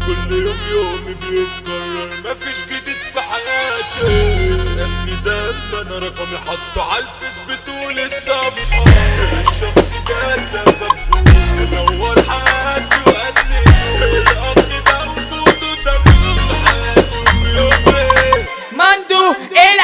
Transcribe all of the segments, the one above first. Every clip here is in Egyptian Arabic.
كل يوم يومي بيتكرر مفيش جديد في حياتي اسألني دايما انا رقمي حطه على الفيس بطول الصفحة الشخص ده سبب سوء نور حياتي وقال لي الاخ ده وجوده ده في حياتي وفي يومي مندو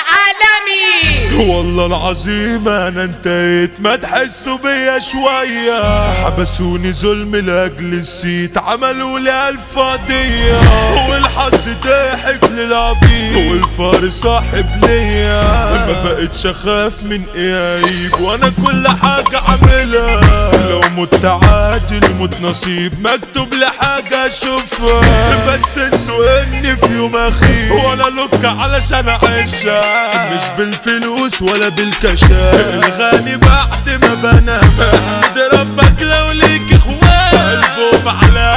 العالمي والله العظيم انا انتهيت ما تحسوا بيا شوية حبسوني ظلم لاجل السيت عملوا لي الفاضية والحظ ضحك للعبيد والفار صاحب ليا ما بقتش اخاف من ايه هيجي وانا كل حاجة عاملها لو مت عادل موت نصيب مكتوب لحاجة اشوفها بس انسوا اني في يوم اخير ولا لك علشان اعيشها مش بالفلوس ولا بالكشاف الغني بعد ما بنام احمد ربك لو ليك اخوان قلبهم على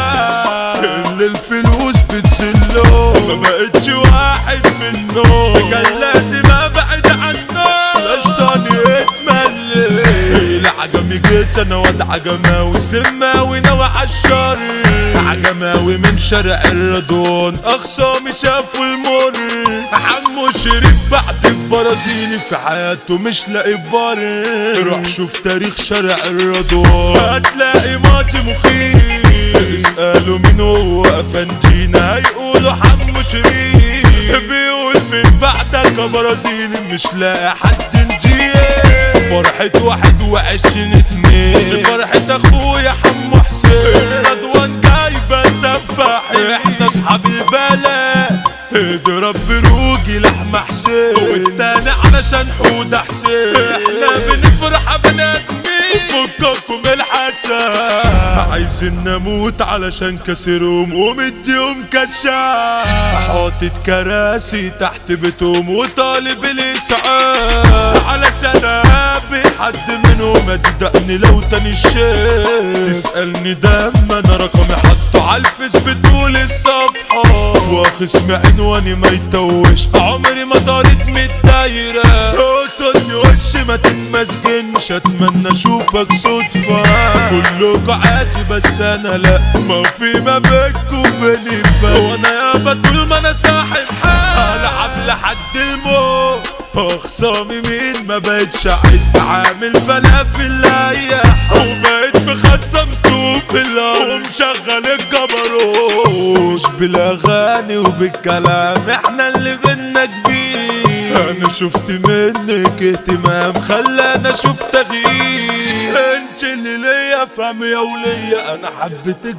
قلبك اللي الفلوس بتسله ما بقتش واحد منه كان لازم ابعد عنه الاشطاني اتملي العجمي جيت انا واد عجماوي سماوي نوى عالشر عجماوي من شرق الرضوان اخصامي شافوا المر حمو شريف بعد البرازيلي في حياته مش لاقي بر روح شوف تاريخ شرق الرضوان هتلاقي ماضي مخيف اسألوا مين هو افندينا هيقولوا حمو شريف بيقول من بعدك يا برازيلي مش لاقي حد نجيه فرحة واحد وعشرين اتنين فرحة اخويا حمو حسين رضوان جايبة سفاحين احنا اصحاب البلد اضرب بروجي لحمة حسين والتاني علشان حودة حسين احنا بنفرح بنادمين فككم الحسن عايزين نموت علشان كسرهم ومديهم كشاف حاطط كراسي تحت بيتهم وطالب الاسعاف علشان اقابل حد منهم ادقني لو تاني شيء تسألني دم انا رقمي حطه على الفيس بطول الصفحة واخصم عنواني ما يتوش عمري ما طارت من الدايرة اوصلني وش ما تتمسكنش اتمنى اشوفك صدفة كلكوا عادي بس انا لا ما في ما بينكوا وبيني فرق وانا يابا طول ما انا صاحب حال العب لحد الموت اخصامي مين ما بقتش اعد عامل فلافل اياح وبقيت مخصم طوب الارض ومشغل الجبروت مش بالاغاني وبالكلام احنا اللي بينا كبير انا شفت منك اهتمام خلاني اشوف تغيير انت اللي ليا فهم يا وليا انا حبيتك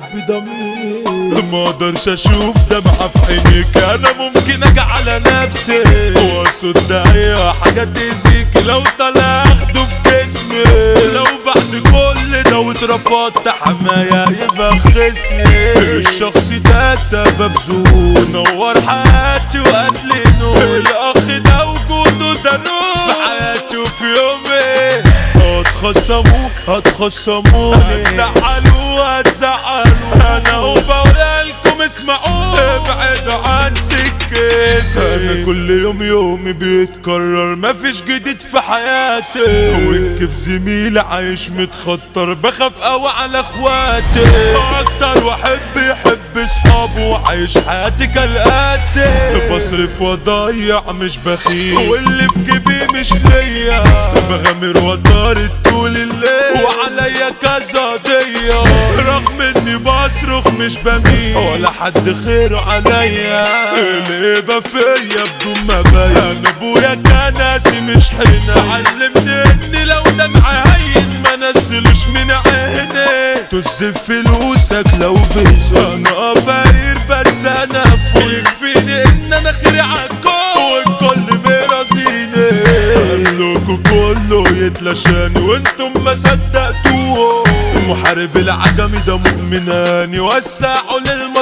بضمير ما اقدرش اشوف دمعة في عينيك انا ممكن اجي على نفسي واصد اي حاجة تأذيك لو طلع اخده في جسمي لو بعد كل ده واترفضت حماية يبقى خصمي الشخص ده سبب زور نور حياتي وقتلي نور الاخ ده وجوده ده نور في حياتي وفي يومي هتخصموا هتخصموا هتزعلوا هتزعلوا انا وبقول لكم اسمعوا ابعدوا عن سكتي انا كل يوم يومي بيتكرر مفيش جديد في حياتي وكيف زميلي عايش متخطر بخاف قوي على اخواتي اكتر واحد بيحب صحابه وعايش حياتي كالاتي بصرف واضيع مش بخيل واللي في جيبي مش ليا بغامر وطارد طول الليل وعليا كذا قضية رغم اني بصرخ مش بميل ولا حد خير عليا الهبة فيا بدون ما باين انا ابويا كان ناسي مش حنين علمني اني لو دمعي هين ما نزلش من عيني تزف فلوسك لو بيزو انا فقير بس انا فوق يكفيني ان انا خيري عالكل والكل بيرازيني قالكوا كله يتلاشاني وانتم ما صدقتوه محارب العجمي ده مؤمناني وسعوا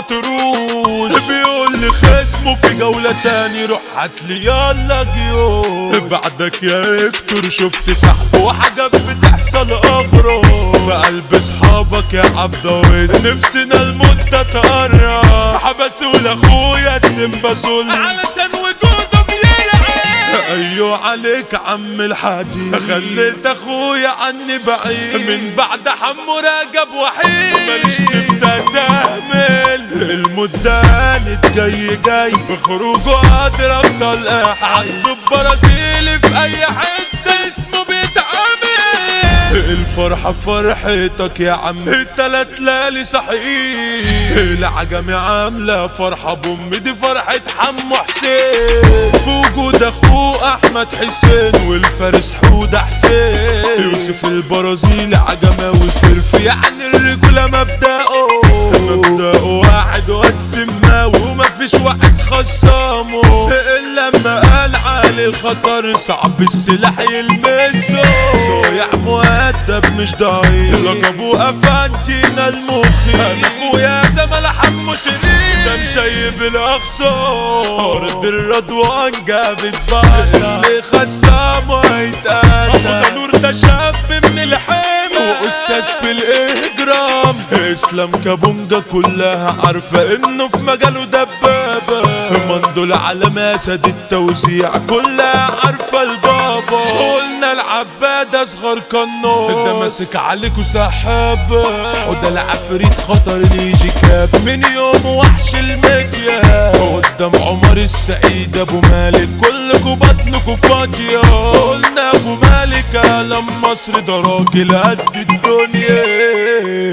للمطروش بيقول لي خصمه في جولة تاني روح هاتلي يلا جيوش بعدك يا هكتور شفت سحب وحاجات بتحصل اغرب بقلب اصحابك يا عبد وز نفسنا الموت تتقرب حبسوا لاخويا السيمبا ظلم علشان وجوده بيلعب ايوه عليك عم الحديد خليت اخويا عني بعيد من بعد حمو راجب وحيد ماليش نفسي اسامل المدان جاي جاي في خروجه قادر افضل قاعد عنده البرازيلي في اي حته اسمه بيتعمل الفرحة فرحتك يا عم التلات ليالي صحيح العجمي عاملة فرحة بأم دي فرحة حمو حسين في وجود اخوه احمد حسين والفارس حودة حسين يوسف البرازيلي عجماوي سيرف يعني الرجولة مبدأه مبدأه واحد واد سماوي ومفيش واحد خصامه الا لما قال علي الخطر صعب السلاح يلمسه صايع مؤدب مش ضعيف لقبه افانتينا المخي انا اخويا زمل حمو شريف ده مشيب الاقصى ارض الرضوان جابت بعض اللي خصامه هيتقال ابو نور ده شاب من الحمى واستاذ في الاجرام اسلام كابونجا كلها عارفه انه في مجاله دبابه مندول على مسد التوزيع كلها عارفه البابا قلنا العباد اصغر قناص ده ماسك عليكوا سحابه وده العفريت خطر اللي يجي كاب من يوم وحش الميديا قدام عمر السعيد ابو مالك كلكوا بطنكوا فاضيه قلنا ابو مالك علم مصر ده راجل قد الدنيا